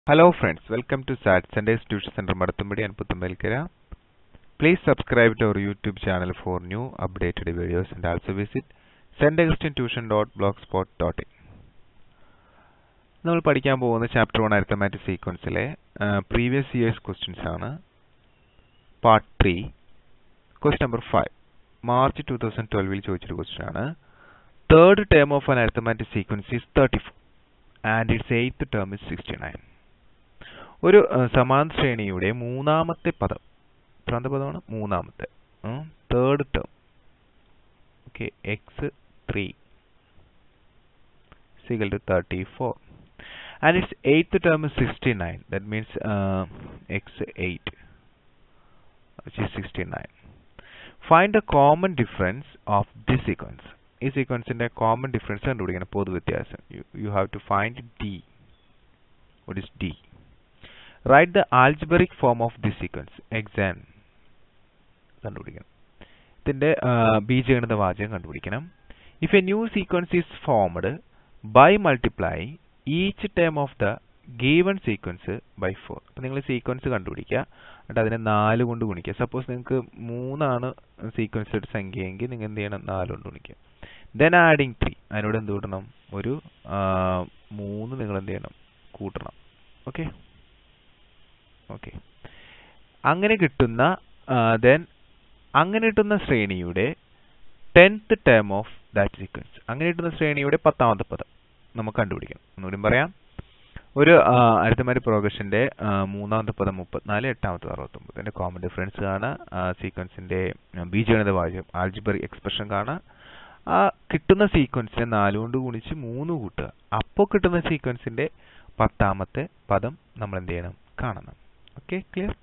Hello friends, welcome to SAT Sundays Tuition Center Madathumadi and Puthumbelkara. Please subscribe to our YouTube channel for new updated videos and also visit sendagustintuition.blogspot.in. നമ്മൾ പഠിക്കാൻ പോകുന്ന chapter one arithmetic സീക്വൻസിലെ previous years questions ആണ് part three question number five March two thousand ട്വൽവിൽ ചോദിച്ചൊരു question ആണ് third term of an arithmetic sequence is thirty four and its eighth term is sixty nine ഒരു സമാന ശ്രേണിയുടെ മൂന്നാമത്തെ പദം എത്രാമത്തെ പദമാണ് മൂന്നാമത്തെ third term okay X three equal to thirty four and its eighth term is 69 that means uh, x8 which is 69 find the common difference of this sequence ഈ സീക്വൻസിന്റെ common difference കണ്ടുപിടിക്കണം പൊതു വ്യത്യാസം you have to find D what is d write the algebraic form of this sequence exam കണ്ടുപിടിക്കണം ഇതിന്റെ ബീജഗണിത വാചകം കണ്ടുപിടിക്കണം if a new sequence is formed by multiplying each term of the given sequence by four അപ്പം നിങ്ങൾ sequence കണ്ടുപിടിക്കുക എന്നിട്ട് അതിനെ നാല് കൊണ്ട് ഗുണിക്കുക സപ്പോസ് നിങ്ങൾക്ക് മൂന്നാണ് സീക്വൻസ് ഒരു സംഖ്യയെങ്കിൽ നിങ്ങൾ എന്ത് ചെയ്യണം നാല് കൊണ്ട് ഗുണിക്കുക ദെൻ ആഡിങ് ത്രീ അതിനോട് എന്ത് കൂട്ടണം ഒരു മൂന്ന് നിങ്ങൾ എന്ത് ചെയ്യണം കൂട്ടണം ഓക്കെ ഓക്കെ അങ്ങനെ കിട്ടുന്ന ദെൻ അങ്ങനെ കിട്ടുന്ന ശ്രേണിയുടെ tenth term of that sequence അങ്ങനെ കിട്ടുന്ന ശ്രേണിയുടെ പത്താമത്തെ പദം നമുക്ക് കണ്ടുപിടിക്കണം ഒന്നുകൂടി പറയാം ഒരു അരിത്തമാരി പ്രോഗ്രഷന്റെ മൂന്നാമത്തെ പദം മുപ്പത്തിനാല് എട്ടാമത്തെ അറുപത്തൊമ്പത് അതിന്റെ കോമൺ ഡിഫറൻസ് കാണാം സീക്വൻസിന്റെ ബീജഗണിത വാചകം ആൽജിബറി എക്സ്പ്രഷൻ കാണാം ആ കിട്ടുന്ന സീക്വൻസിനെ നാലുകൊണ്ട് ഗുണിച്ച് മൂന്ന് കൂട്ടുക അപ്പോൾ കിട്ടുന്ന സീക്വൻസിന്റെ പത്താമത്തെ പദം നമ്മൾ എന്ത് ചെയ്യണം കാണണം ഓക്കെ ക്ലിയർ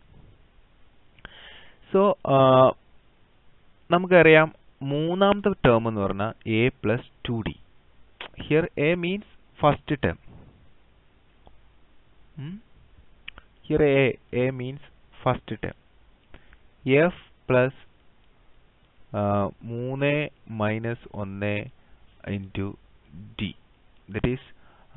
സോ നമുക്കറിയാം മൂന്നാമത്തെ ടേം എന്ന് പറഞ്ഞാൽ A plus two D here A means first term here A A means first term F plus മൂന്ന് മൈനസ് ഒന്ന് into D that is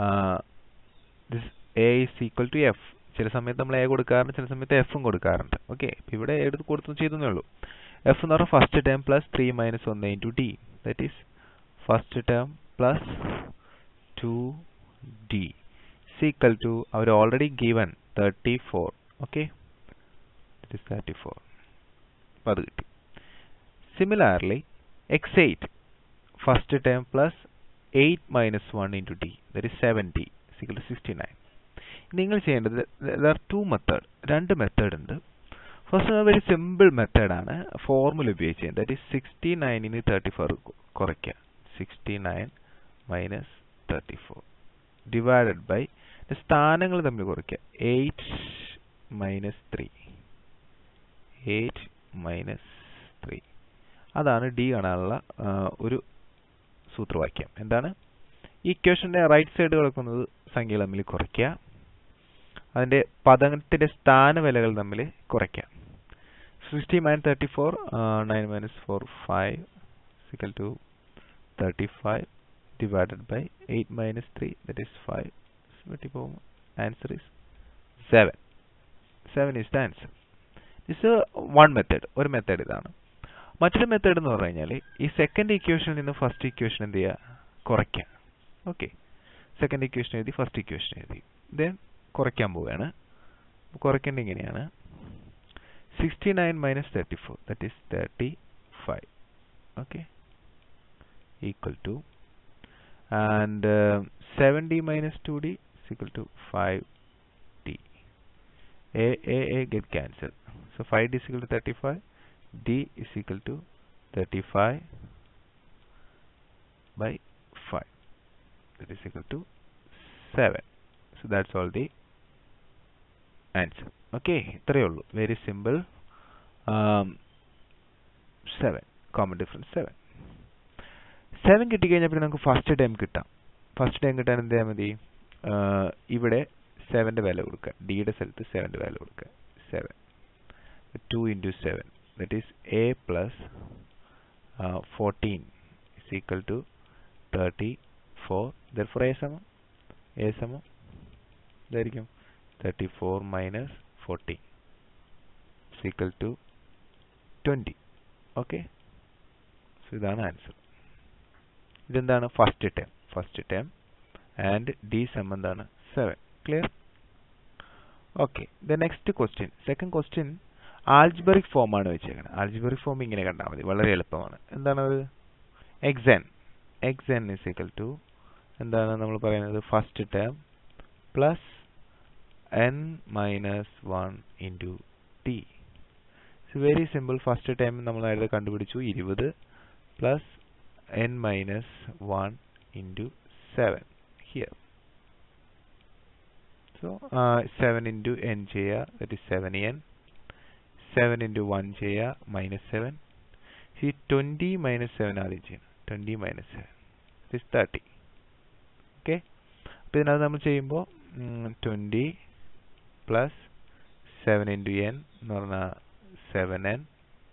this A is equal to F ചില സമയത്ത് നമ്മൾ A കൊടുക്കാറുണ്ട് ചില സമയത്ത് എഫും കൊടുക്കാറുണ്ട് ഓക്കെ ഇവിടെ എടുത്ത് കൊടുത്തു ചെയ്തേ ഉള്ളൂ എഫ് എന്ന് പറഞ്ഞാൽ first term plus three minus ഒന്ന് into D that is first term plus two D equal to അവർ already given thirty four okay it is thirty four അപ്പം അത് കിട്ടി similarly X eight first term plus eight minus one into D that is seventy equal to sixty nine നിങ്ങൾ ചെയ്യേണ്ടത് there two method രണ്ട് method ഉണ്ട് first very simple മെത്തേഡാണ് formula ഉപയോഗിച്ച് ചെയ്യുന്നത് that is sixty നയനിന് thirty four കുറയ്ക്കുക sixty nine minus thirty four divided by സ്ഥാനങ്ങൾ തമ്മിൽ കുറയ്ക്കുക eight minus three eight minus three അതാണ് ഡി കാണാനുള്ള ഒരു സൂത്രവാക്യം എന്താണ് ഇക്വേഷന്റെ റൈറ്റ് സൈഡ് കിടക്കുന്നത് സംഖ്യകൾ തമ്മിൽ കുറയ്ക്കുക അതിന്റെ പദത്തിന്റെ സ്ഥാനവിലകൾ തമ്മിൽ കുറയ്ക്കുക sixty minus thirty four nine minus four five equal to thirty five divided by 8 minus 3 that is 5 answer is 7 7 is the answer this is one method ഒരു മെത്തേഡ് ഇതാണ് മറ്റൊരു മെത്തേഡ് എന്ന് പറഞ്ഞു കഴിഞ്ഞാൽ ഈ സെക്കൻഡ് ഇക്വേഷനിൽ നിന്ന് ഫസ്റ്റ് ഇക്വേഷൻ എന്ത് ചെയ്യുക കുറയ്ക്കുക ഓക്കെ സെക്കൻഡ് ഇക്വേഷൻ എഴുതി ഫസ്റ്റ് ഇക്വേഷൻ എഴുതി ദെൻ കുറയ്ക്കാൻ പോവുകയാണ് കുറയ്ക്കേണ്ടത് ഇങ്ങനെയാണ് sixty nine minus thirty four that is thirty five okay equal to and uh, 7d minus 2d is equal to 5d. A, A, A get cancelled. So 5d is equal to 35, d is equal to 35 by 5. That is equal to 7. So that's all the answer. Okay, ഇത്രയേ ഉള്ളൂ very simple seven common difference seven seven കിട്ടിക്കഴിഞ്ഞാൽ പിന്നെ നമുക്ക് first time കിട്ടാം first time കിട്ടാൻ എന്ത് ചെയ്യാൻ മതി ഇവിടെ സെവൻ്റെ വില കൊടുക്കുക ഡിയുടെ സ്ഥലത്ത് സെവൻ്റെ വില കൊടുക്കുക seven two into seven that is A plus fourteen is equal to thirty four therefore A സമം എ സമം ഇതായിരിക്കും thirty four minus forty equal to twenty okay so ഇതാണ് ആൻസർ ഇതെന്താണ് first term first term and D sum എന്താണ് seven clear okay the next question second question algebraic form ആണ് വെച്ചേക്കുന്നത് ആൽജിബറിക് form ഇങ്ങനെ കണ്ടാൽ മതി വളരെ എളുപ്പമാണ് എന്താണത് X N X N is equal to എന്താണ് നമ്മൾ പറയുന്നത് first term plus N minus one into T it's very simple first time നമ്മൾ നേരത്തെ കണ്ടുപിടിച്ചു ഇരുപത് plus N minus one into seven here so seven into N ചെയ്യുക that is seven N seven into one ചെയ്യുക minus seven ഈ twenty minus seven ആദ്യം ചെയ്യണം twenty minus seven it thirty okay അപ്പോൾ ഇതിനകത്ത് നമ്മൾ ചെയ്യുമ്പോൾ twenty plus seven into N എന്ന് പറഞ്ഞാൽ seven N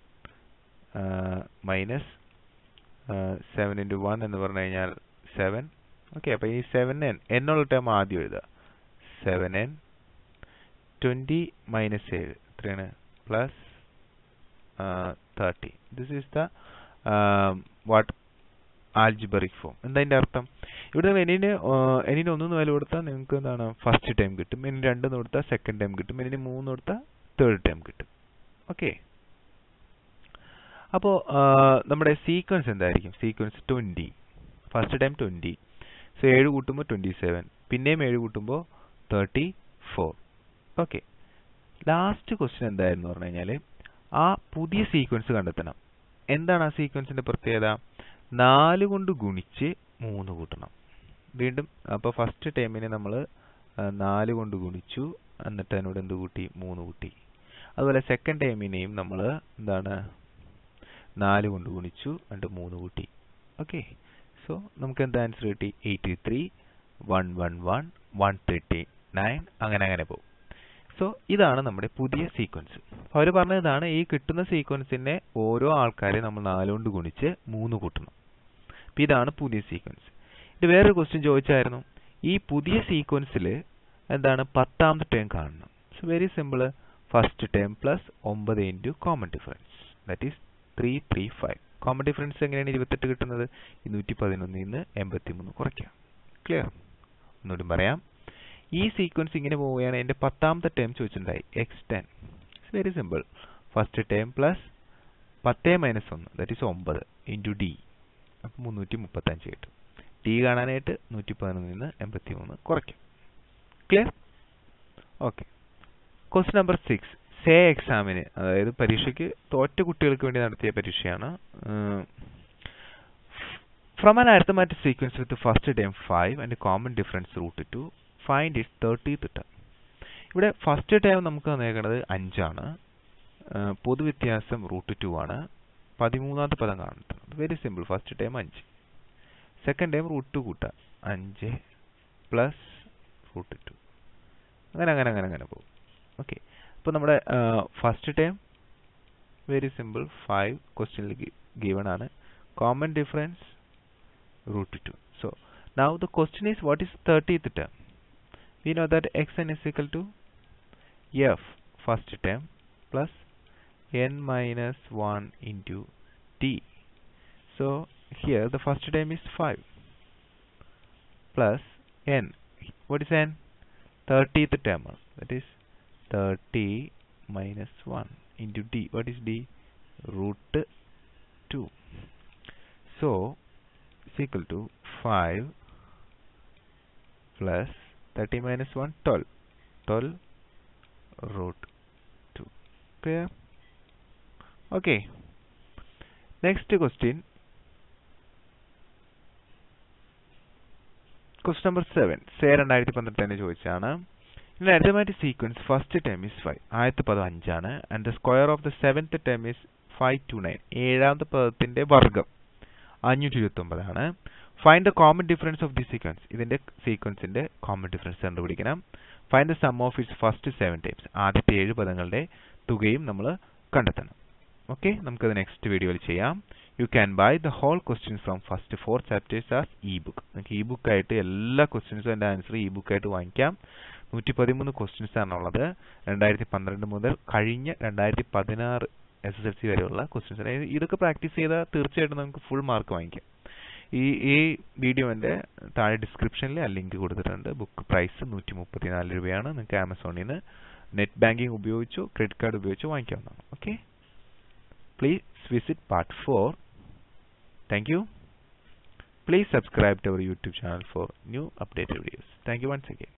minus seven into one എന്ന് പറഞ്ഞു കഴിഞ്ഞാൽ സെവൻ ഓക്കെ അപ്പോൾ ഈ സെവൻ എൻ എന്നുള്ള ടേം ആദ്യം എഴുതുക സെവൻ എൻ ട്വൻറ്റി മൈനസ് ഏഴ് എത്രയാണ് plus thirty this is the what algebraic form എന്താ അതിൻ്റെ അർത്ഥം ഇവിടെ എനിന് എനിന് ഒന്നെന്ന് വില കൊടുത്താൽ നിങ്ങൾക്ക് എന്താണ് ഫസ്റ്റ് ടൈം കിട്ടും ഇനി രണ്ടെന്ന് കൊടുത്താൽ സെക്കൻഡ് ടൈം കിട്ടും ഇനി മൂന്ന് കൊടുത്താൽ തേർഡ് ടൈം കിട്ടും ഓക്കെ അപ്പോൾ നമ്മുടെ സീക്വൻസ് എന്തായിരിക്കും sequence twenty first time twenty so ഏഴ് കൂട്ടുമ്പോൾ ട്വൻറ്റി സെവൻ പിന്നെയും ഏഴ് കൂട്ടുമ്പോൾ thirty four okay last question എന്തായിരുന്നു പറഞ്ഞു കഴിഞ്ഞാൽ ആ പുതിയ സീക്വൻസ് കണ്ടെത്തണം എന്താണ് ആ സീക്വൻസിന്റെ പ്രത്യേകത നാല് കൊണ്ട് ഗുണിച്ച് മൂന്ന് കൂട്ടണം വീണ്ടും അപ്പോൾ ഫസ്റ്റ് ടൈമിന് നമ്മൾ നാല് കൊണ്ട് ഗുണിച്ചു എന്നിട്ട് അതിനോട് എന്ത് കൂട്ടി മൂന്ന് കൂട്ടി അതുപോലെ സെക്കൻഡ് ടൈമിനെയും നമ്മൾ എന്താണ് നാല് കൊണ്ട് ഗുണിച്ചു എന്നിട്ട് മൂന്ന് കൂട്ടി ഓക്കെ സോ നമുക്ക് എന്താ ആൻസർ കിട്ടി eighty three one one one one thirty nine അങ്ങനെ അങ്ങനെ പോകും സോ ഇതാണ് നമ്മുടെ പുതിയ സീക്വൻസ് അവർ പറഞ്ഞതാണ് ഈ കിട്ടുന്ന സീക്വൻസിനെ ഓരോ ആൾക്കാരെ നമ്മൾ നാലുകൊണ്ട് ഗുണിച്ച് മൂന്ന് കൂട്ടണം അപ്പം ഇതാണ് പുതിയ സീക്വൻസ് ഇത് വേറൊരു ക്വസ്റ്റ്യൻ ചോദിച്ചായിരുന്നു ഈ പുതിയ സീക്വൻസിൽ എന്താണ് പത്താമത്തെ ടേം കാണണം so very simple first term plus ഒമ്പത് into common difference that is three three five common difference എങ്ങനെയാണ് ഇരുപത്തെട്ട് കിട്ടുന്നത് ഇരുന്നൂറ്റി പതിനൊന്നിൽ നിന്ന് എൺപത്തി മൂന്ന് കുറയ്ക്കാം ക്ലിയർ ഒന്നുകൂടി പറയാം ഈ സീക്വൻസ് ഇങ്ങനെ പോവുകയാണ് എൻ്റെ പത്താമത്തെ ടേം ചോദിച്ചിട്ടുണ്ടായി X ten it's very simple first term plus പത്ത് മൈനസ് ഒന്ന് ദാറ്റ് ഈസ് ഒമ്പത് ഇൻറ്റു ഡി അപ്പം മുന്നൂറ്റി മുപ്പത്തഞ്ച് കിട്ടും ഡി കാണാനായിട്ട് നൂറ്റി പതിനൊന്നിൽ നിന്ന് എൺപത്തി മൂന്ന് കുറയ്ക്കും clear okay question number six say എക്സാമിന് അതായത് പരീക്ഷയ്ക്ക് തോറ്റ കുട്ടികൾക്ക് വേണ്ടി നടത്തിയ പരീക്ഷയാണ് from an arithmetic sequence with first time five and common difference root two find it thirtieth term ഇവിടെ ഫസ്റ്റ് ടൈം നമുക്ക് നേടേണ്ടത് അഞ്ചാണ് പൊതുവ്യത്യാസം റൂട്ട് ടു ആണ് പതിമൂന്നാമത്തെ പദം കാണുന്നത് വെരി സിമ്പിൾ ഫസ്റ്റ് ടൈം അഞ്ച് സെക്കൻഡ് ടൈം റൂട്ട് ടു കൂട്ടുക അഞ്ച് പ്ലസ് റൂട്ട് ടു അങ്ങനെ അങ്ങനെ അങ്ങനെ അങ്ങനെ പോകും ഓക്കെ അപ്പോൾ നമ്മുടെ first time very simple five ക്വസ്റ്റ്യനിൽ ഗിവൺ ആണ് common difference root two so now the question is what is thirtieth term we know that xn is equal to f first term plus n minus 1 into t. So here the first term is 5 plus n. What is n? 30th term. That is 30 minus 1 into d. What is d? Root 2. So is equal to 5 plus 30 minus 1 12 12 root 2 clear okay next question question number 7 say രണ്ടായിരത്തി പന്ത്രണ്ട് തന്നെ ചോദിച്ചാണ് in arithmetic sequence first term is five ആദ്യത്തെ പദം അഞ്ചാണ് and the square of the seventh term is five two nine ഏഴാമത്തെ പദത്തിന്റെ വർഗം അഞ്ഞൂറ്റി ഇരുപത്തി ഒമ്പതാണ് find the common difference of the sequence ഇതിന്റെ സീക്വൻസിന്റെ കോമൺ ഡിഫറൻസ് കണ്ടുപിടിക്കണം find the sum of its first seven times ആദ്യത്തെ ഏഴ് പദങ്ങളുടെ തുകയും നമ്മൾ കണ്ടെത്തണം ഓക്കെ നമുക്കത് നെക്സ്റ്റ് വീഡിയോയിൽ ചെയ്യാം you can buy the whole questions from first four chapters as E book നിങ്ങൾക്ക് ഇ ബുക്ക് ആയിട്ട് എല്ലാ ക്വസ്റ്റ്യൻസും എൻ്റെ ആൻസർ ഇ ബുക്ക് ആയിട്ട് വാങ്ങിക്കാം നൂറ്റി പതിമൂന്ന് ക്വസ്റ്റ്യൻസ് ആണുള്ളത് രണ്ടായിരത്തി പന്ത്രണ്ട് മുതൽ കഴിഞ്ഞ രണ്ടായിരത്തി പതിനാറ് എസ് എസ് എൽ സി വരെയുള്ള ക്വസ്റ്റ്യൻസ് അതായത് ഇതൊക്കെ പ്രാക്ടീസ് ചെയ്താൽ തീർച്ചയായിട്ടും നമുക്ക് ഫുൾ മാർക്ക് വാങ്ങിക്കാം ഈ ഈ വീഡിയോന്റെ താഴെ ഡിസ്ക്രിപ്ഷനിൽ ആ ലിങ്ക് കൊടുത്തിട്ടുണ്ട് ബുക്ക് പ്രൈസ് നൂറ്റി മുപ്പത്തിനാല് രൂപയാണ് നിങ്ങൾക്ക് ആമസോണിൽ നിന്ന് നെറ്റ് ബാങ്കിങ് ഉപയോഗിച്ചോ ക്രെഡിറ്റ് കാർഡ് ഉപയോഗിച്ചോ വാങ്ങിക്കാവുന്നതാണ് okay please visit part four thank you Please subscribe to our YouTube channel for new updated videos. Thank you once again.